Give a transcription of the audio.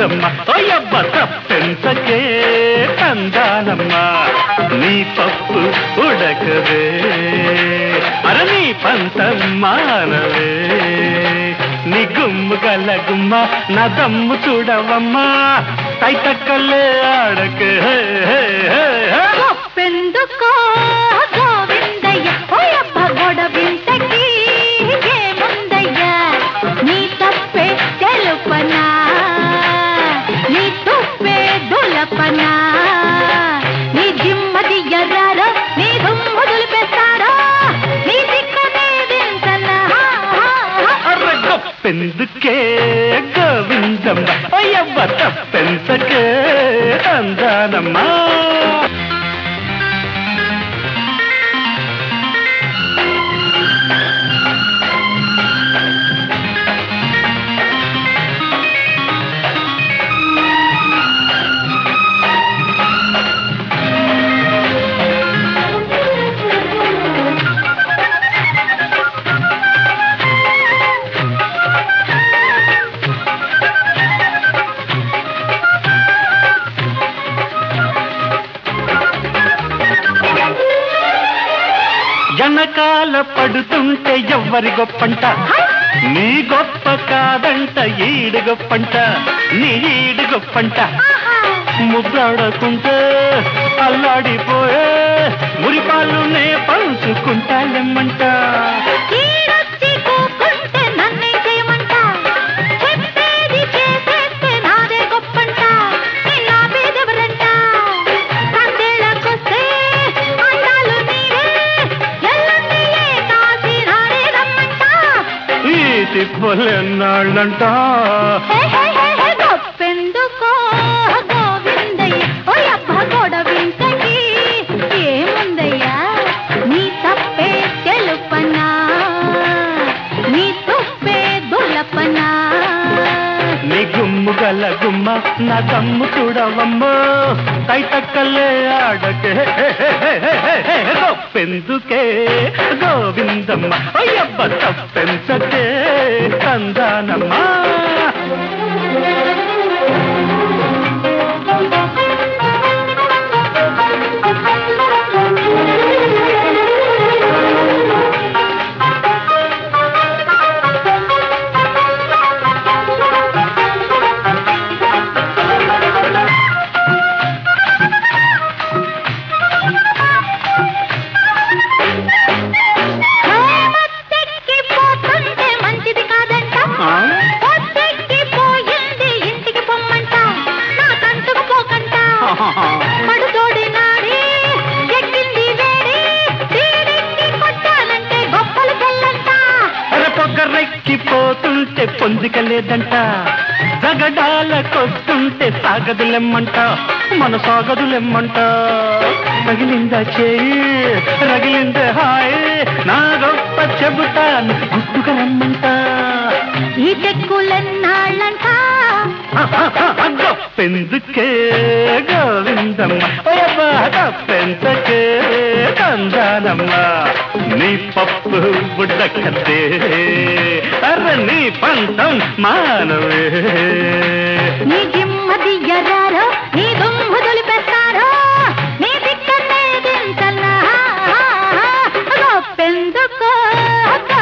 గోవిందమ్మ ఓయబ్బ తప్పెంతకే తందానమ్మ నీ పప్పు ఉడకవే అర నీ పంతం మానవే నీ గుమ్ము గల గుమ్మ నా దమ్ము చూడవమ్మా తైతక్కలే ఆడకే హే, హే, హే, హే. గొప్పెందుకో గోవిందయ్య ఓయబ్బ గొడవింతకి ఏముందయ్యా నీ తప్పే తెలుపనా నీ తుప్పే దులపనా నీ జిమ్మది ఎర్రారో నీ దుమ్ము దులిపేస్తారో నీ దిక్కనే దించనా అర్ర గొప్పెందుకే గోవిందమ్మ అయ్యవ్వ తప్పెంతకే అందానమ్మా వెనకాల పడుతుంటే ఎవ్వరి గొప్పంట నీ గొప్ప కాదంట ఈడు గొప్పంట నీ ఈడు గొప్పంట ముద్దాడకుంటే అల్లాడిపోయే మురిపాలు నే పంచుకుంటాలెమ్మంట ఈడొచ్చి కూకుంటే నన్నే చేయమంట చెప్పేది చేసేస్తే నాదే గొప్పంట నిన్నా పేదెవరంట కందేళ్ళకొస్తే అందాలు నీవే ఎల్లుండి ఏ కాసి రాడే రమ్మంట ఈ తిప్పలెన్నాళ్ళంట హే హే హే హే గొప్పెందుకో గోవిందయ్య ఓయబ్బ గొడవింతకి ఏముందయ్యా నీ తప్పే తెలుపనా నీ తుప్పే దులపనా నీ గుమ్ము గల గుమ్మ నా దమ్ము చూడవమ్మో తైతక్కలే ఆడకే గొప్పెందుకే గోవిందమ్మ అయ్యబ్బ తప్పెంతకే కందానమ్మా మత్తెక్కిపోతుంటే మంచిది కాదంట ఆ? పొద్దెక్కిపోయింది ఇంటికి పొమ్మంట నా కంటుకు పోకంట పడుతోడి నాడి ఎక్కింది వేడి తీరెక్కి కొట్టాలంటే గొప్పలు తెల్లంట పొగరెక్కిపోతుంటే పొందిక లేదంట జగడాలకొస్తుంటే సాగదులెమ్మంట మన సాగదులెమ్మంట రగిలిందా చేయి రగిలిందే హాయ్ నా గొప్ప చెబుతాను గుర్తుగా రమ్మంట ఈ తెక్కులెన్నాళ్ళంట గొప్పెందుకే గోవిందమ్మ ఓయబ్బా గొప్పెంతకే తందానమ్మ నీ పప్పు బుడ్డకతే అర్ర నీ పంతం మానవే నీ జిమ్మది ఎర్రారో నీ దుమ్ము దులిపేస్తారో నీ దిక్కనే దించల్లా గొప్పెందుకో